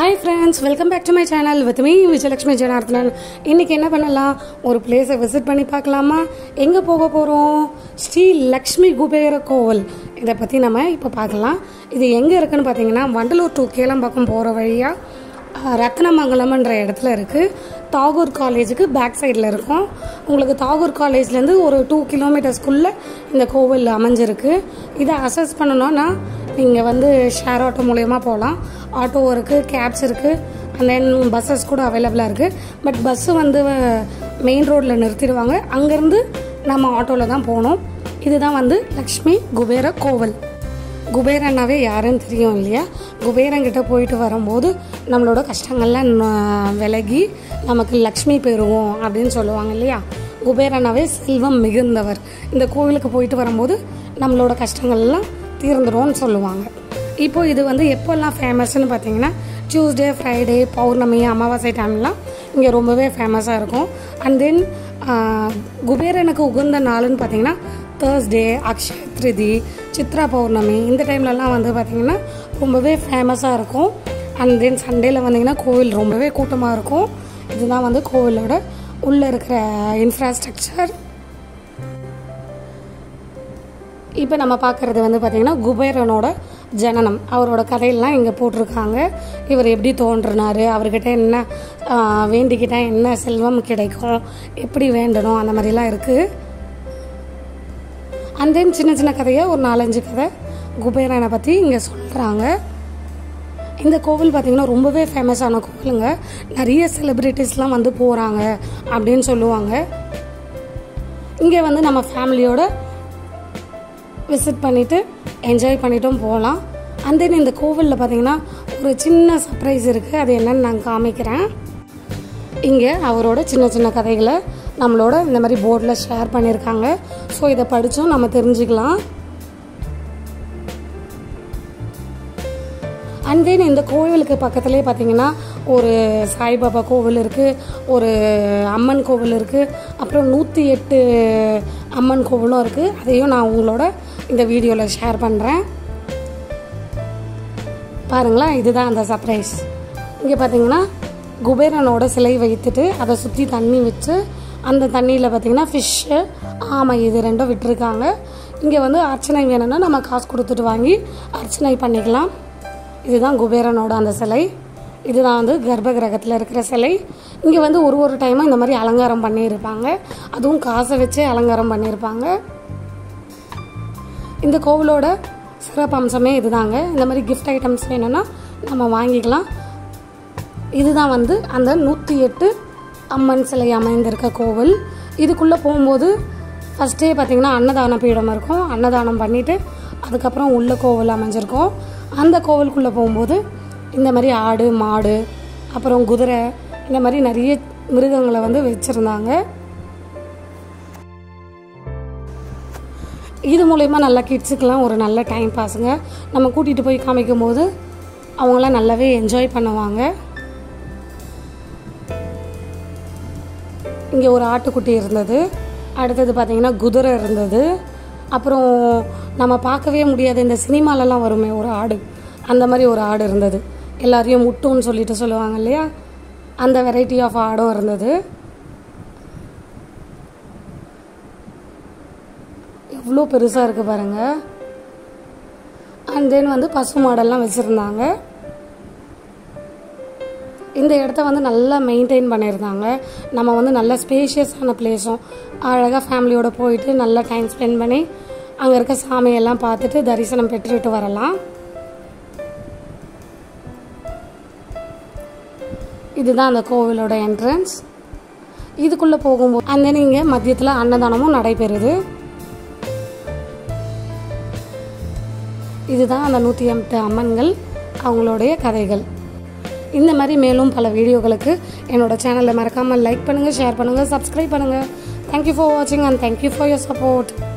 hi friends welcome back to my channel with me Vijayalakshmi Janardhanan இன்னைக்கு என்ன பண்ணலாம் ஒரு பிளேஸை விசிட் பண்ணி பார்க்கலாமா எங்கே போக போகிறோம் ஸ்ரீ லக்ஷ்மி குபேர கோவில் இதை பற்றி நம்ம இப்போ பார்க்கலாம் இது எங்கே இருக்குன்னு பார்த்தீங்கன்னா வண்டலூர் டு கேளம்பாக்கம் போகிற வழியாக ரத்னமங்கலம்ன்ற இடத்துல இருக்குது தாகூர் காலேஜுக்கு பேக் சைடில் இருக்கும் உங்களுக்கு தாகூர் காலேஜ்லேருந்து ஒரு டூ கிலோமீட்டர்ஸ்க்குள்ளே இந்த கோவில் அமைஞ்சிருக்கு இதை அசஸ் பண்ணணும்னா நீங்கள் வந்து ஷேர் ஆட்டோ மூலயமா போகலாம் ஆட்டோ இருக்குது கேப்ஸ் இருக்குது அண்ட் தென் பஸ்ஸஸ் கூட அவைலபிளாக இருக்குது பட் பஸ்ஸு வந்து மெயின் ரோட்டில் நிறுத்திடுவாங்க அங்கேருந்து நம்ம ஆட்டோவில் தான் போகணும் இதுதான் வந்து லக்ஷ்மி குபேர கோவில் குபேரன்னாவே யாருன்னு தெரியும் இல்லையா குபேரங்கிட்ட போயிட்டு வரும்போது நம்மளோட கஷ்டங்கள்லாம் ந- விலகி நமக்கு லக்ஷ்மி பெறுவோம் அப்படின்னு சொல்லுவாங்க இல்லையா குபேரனாவே செல்வம் மிகுந்தவர் இந்த கோவிலுக்கு போயிட்டு வரும்போது நம்மளோட கஷ்டங்கள்லாம் தீர்ந்துரும்னு சொல்லுவாங்க இப்போ இது வந்து எப்போல்லாம் ஃபேமஸ்னு பார்த்தீங்கன்னா டியூஸ்டே ஃப்ரைடே பௌர்ணமி அமாவாசை டைம்லாம் இங்கே ரொம்பவே ஃபேமஸாக இருக்கும் அண்ட் தென் குபேரனுக்கு உகந்த நாளுன்னு பார்த்தீங்கன்னா தேர்ஸ்டே அக்ஷய திருதி சித்ரா பௌர்ணமி இந்த டைம்லலாம் வந்து பார்த்திங்கன்னா ரொம்பவே ஃபேமஸாக இருக்கும் அண்ட் தென் சண்டேல வந்தீங்கன்னா கோவில் ரொம்பவே கூட்டமாக இருக்கும் இதுதான் வந்து கோவிலோட உள்ளே இருக்கிற இன்ஃப்ராஸ்ட்ரக்சர் இப்போ நம்ம பார்க்குறது வந்து பார்த்திங்கன்னா குபேரனோட ஜனனம் அவரோட கதையெல்லாம் இங்கே போட்டிருக்காங்க இவர் எப்படி தோன்றினார் அவர்கிட்ட என்ன ஆஹ், வேண்டிக்கிட்டா என்ன செல்வம் கிடைக்கும் எப்படி வேண்டணும் அந்த மாதிரிலாம் இருக்குது அண்ட் தென் சின்ன சின்ன கதையை ஒரு நாலஞ்சு கதை குபேரனை பற்றி இங்கே சொல்கிறாங்க இந்த கோவில் பார்த்திங்கன்னா ரொம்பவே ஃபேமஸான கோவிலுங்க நிறைய செலிப்ரிட்டிஸ்லாம் வந்து போகிறாங்க அப்படின்னு சொல்லுவாங்க இங்கே வந்து நம்ம ஃபேமிலியோட விசிட் பண்ணிவிட்டு என்ஜாய் பண்ணிட்டும் போகலாம் அண்ட் தென் இந்த கோவிலில் பார்த்தீங்கன்னா ஒரு சின்ன சர்ப்ரைஸ் இருக்குது அது என்னன்னு நான் காமிக்கிறேன் இங்கே அவரோட சின்ன சின்ன கதைகளை நம்மளோட இந்த மாதிரி போர்டில் ஷேர் பண்ணியிருக்காங்க ஸோ இதை படித்தும் நம்ம தெரிஞ்சுக்கலாம் அண்ட் தென் இந்த கோவிலுக்கு பக்கத்துலேயே பார்த்தீங்கன்னா ஒரு சாய்பாபா கோவில் இருக்குது ஒரு அம்மன் கோவில் இருக்குது அப்புறம் நூற்றி எட்டு அம்மன் கோவிலும் இருக்குது அதையும் நான் உங்களோட இந்த வீடியோவில் ஷேர் பண்ணுறேன் பாருங்களேன் இதுதான் அந்த சர்ப்ரைஸ் இங்கே பார்த்தீங்கன்னா குபேரனோட சிலை வைத்துட்டு அதை சுற்றி தண்ணி வச்சு அந்த தண்ணியில் பார்த்தீங்கன்னா ஃபிஷ்ஷு ஆமை இது ரெண்டும் விட்டுருக்காங்க இங்கே வந்து அர்ச்சனை வேணும்னா நம்ம காசு கொடுத்துட்டு வாங்கி அர்ச்சனை பண்ணிக்கலாம் இதுதான் குபேரனோட அந்த சிலை இதுதான் வந்து கர்ப்ப கிரகத்தில் இருக்கிற சிலை இங்கே வந்து ஒரு ஒரு டைமும் இந்த மாதிரி அலங்காரம் பண்ணியிருப்பாங்க அதுவும் காசை வச்சே அலங்காரம் பண்ணியிருப்பாங்க இந்த கோவிலோட சிறப்பு அம்சமே இதுதாங்க இந்த மாதிரி கிஃப்ட் ஐட்டம்ஸ் வேணும்னா நம்ம வாங்கிக்கலாம் இதுதான் வந்து அந்த நூற்றி எட்டு அம்மன் சிலை அமைந்திருக்க கோவில் இதுக்குள்ளே போகும்போது ஃபஸ்ட்டே பார்த்தீங்கன்னா அன்னதான பீடம் இருக்கும் அன்னதானம் பண்ணிவிட்டு அதுக்கப்புறம் உள்ள கோவில் அமைஞ்சிருக்கும் அந்த கோவிலுக்குள்ளே போகும்போது இந்த மாதிரி ஆடு மாடு அப்புறம் குதிரை இந்த மாதிரி நிறைய மிருகங்களை வந்து வச்சுருந்தாங்க இது மூலயமா நல்லா கிட்ஸுக்கெலாம் ஒரு நல்ல டைம் பாஸுங்க நம்ம கூட்டிகிட்டு போய் காமிக்கும் போது அவங்களாம் நல்லாவே என்ஜாய் பண்ணுவாங்க இங்கே ஒரு ஆட்டுக்குட்டி இருந்தது அடுத்தது பார்த்தீங்கன்னா குதிரை இருந்தது அப்புறம் நம்ம பார்க்கவே முடியாத இந்த சினிமாலலாம் வருமே ஒரு ஆடு அந்த மாதிரி ஒரு ஆடு இருந்தது எல்லாரையும் முட்டுன்னு சொல்லிட்டு சொல்லுவாங்க இல்லையா அந்த வெரைட்டி ஆஃப் ஆடும் இருந்தது எவ்வளோ பெருசாக இருக்குது பாருங்கள் அண்ட் தென் வந்து பசு மாடெல்லாம் வச்சுருந்தாங்க இந்த இடத்த வந்து நல்லா மெயின்டைன் பண்ணியிருந்தாங்க நம்ம வந்து நல்ல ஸ்பேஷியஸான பிளேஸும் அழகாக ஃபேமிலியோட போயிட்டு நல்லா டைம் ஸ்பெண்ட் பண்ணி அங்கே இருக்க சாமியெல்லாம் பார்த்துட்டு தரிசனம் பெற்றுட்டு வரலாம் இதுதான் அந்த கோவிலோட என்ட்ரன்ஸ் இதுக்குள்ளே போகும்போது அந்த இங்கே மதியத்தில் அன்னதானமும் நடைபெறுது இதுதான் அந்த நூற்றி எட்டு அம்மன்கள் அவங்களுடைய கதைகள் இந்த மாதிரி மேலும் பல வீடியோகளுக்கு என்னோட சேனலை மறக்காமல் லைக் பண்ணுங்கள் ஷேர் பண்ணுங்கள் சப்ஸ்கிரைப் பண்ணுங்கள் தேங்க்யூ ஃபார் வாட்சிங் and thank you for your support